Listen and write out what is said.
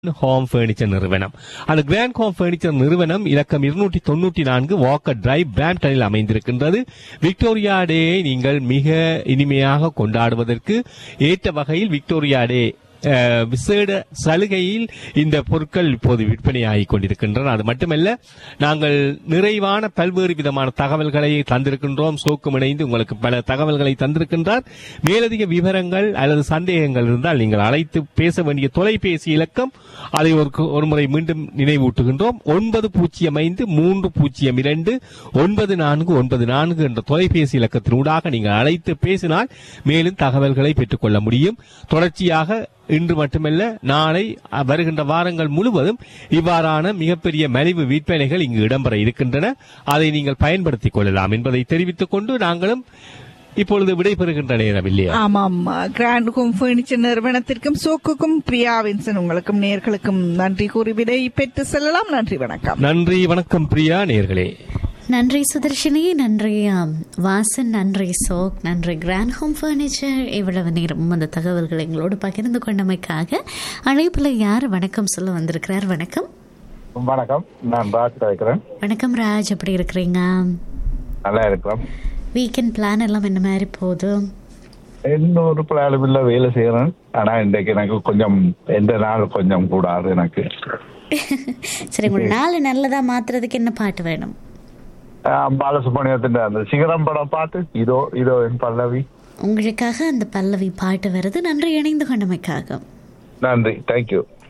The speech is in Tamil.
ஹோம் ஃபர்னிச்சர் நிறுவனம் அந்த கிராண்ட் ஹோம் ஃபர்னிச்சர் நிறுவனம் இலக்கம் இருநூற்றி தொண்ணூற்றி நான்கு வாக்கர் டிரைவ் பிராம்டனில் அமைந்திருக்கின்றது விக்டோரியா டேயை நீங்கள் மிக இனிமையாக கொண்டாடுவதற்கு ஏற்ற வகையில் விக்டோரியா டே அஹ், விசேட சலுகையில் இந்த பொருட்கள் இப்போது விற்பனையாகிக் கொண்டிருக்கின்றன அது மட்டுமல்ல நாங்கள் நிறைவான பல்வேறு விதமான தகவல்களை தந்திருக்கின்றோம் சோக்கும் இணைந்து உங்களுக்கு பல தகவல்களை தந்திருக்கின்றார் மேலதிக விவரங்கள் அல்லது சந்தேகங்கள் இருந்தால் நீங்கள் அழைத்து பேச வேண்டிய தொலைபேசி இலக்கம் அதை ஒரு ஒரு முறை மீண்டும் நினைவூட்டுகின்றோம் ஒன்பது பூஜ்ஜியம் ஐந்து மூன்று பூஜ்ஜியம் இரண்டு ஒன்பது நான்கு ஒன்பது நான்கு என்ற தொலைபேசி இலக்கத்தினூடாக நீங்கள் அழைத்து பேசினால் மேலும் தகவல்களை பெற்றுக்கொள்ள முடியும் தொடர்ச்சியாக இன்று மட்டுமல்ல நாளை அ, வருகின்ற வாரங்கள் முழுவதும் இவ்வாறான மிகப்பெரிய மலிவு விற்பனைகள் இங்கு இடம்பெற இருக்கின்றன அதை நீங்கள் பயன்படுத்திக் கொள்ளலாம் என்பதை தெரிவித்துக் கொண்டு நாங்களும் இப்பொழுது விடைபெறுகின்ற நேரம் இல்லையா ஆமாம் கிராண்ட் ஹோம் பர்னிச்சர் நிறுவனத்திற்கும் சோக்குக்கும் பிரியா வின்சன் உங்களுக்கும் நேர்களுக்கும் நன்றி கூறி விடை பெற்று செல்லலாம் நன்றி வணக்கம் நன்றி வணக்கம் பிரியா நேர்களே நன்றி சுதர்ஷினி நன்றி ஆம், வாசன் நன்றி சோக் நன்றி கிராண்ட் ஹோம் ஃபர்னிச்சர் இவ்வளவு நேரம் அந்த தகவல்களை எங்களோடு பகிர்ந்து கொண்டமைக்காக அழைப்பில் யார் வணக்கம் சொல்ல வந்திருக்கிறார் வணக்கம் வணக்கம் நான் ராஜ் இருக்கிறேன் வணக்கம் ராஜ் எப்படி இருக்கிறீங்க நல்லா இருக்கிறோம் வீக்கெண்ட் பிளான் எல்லாம் என்ன மாதிரி போகுது இன்னொரு பிளானும் இல்ல வேலை செய்யறேன் ஆனா இன்றைக்கு எனக்கு கொஞ்சம் எந்த நாள் கொஞ்சம் கூடாது எனக்கு சரி உங்க நாள் நல்லதா மாத்துறதுக்கு என்ன பாட்டு வேணும் ஆஹ் பாலசுப்ரமணியத்தின் அந்த சிகரம் படம் பாட்டு இதோ இதோ என் பல்லவி உங்களுக்காக அந்த பல்லவி பாட்டு வருது நன்றி இணைந்து கொண்டமைக்காக நன்றி தேங்க்யூ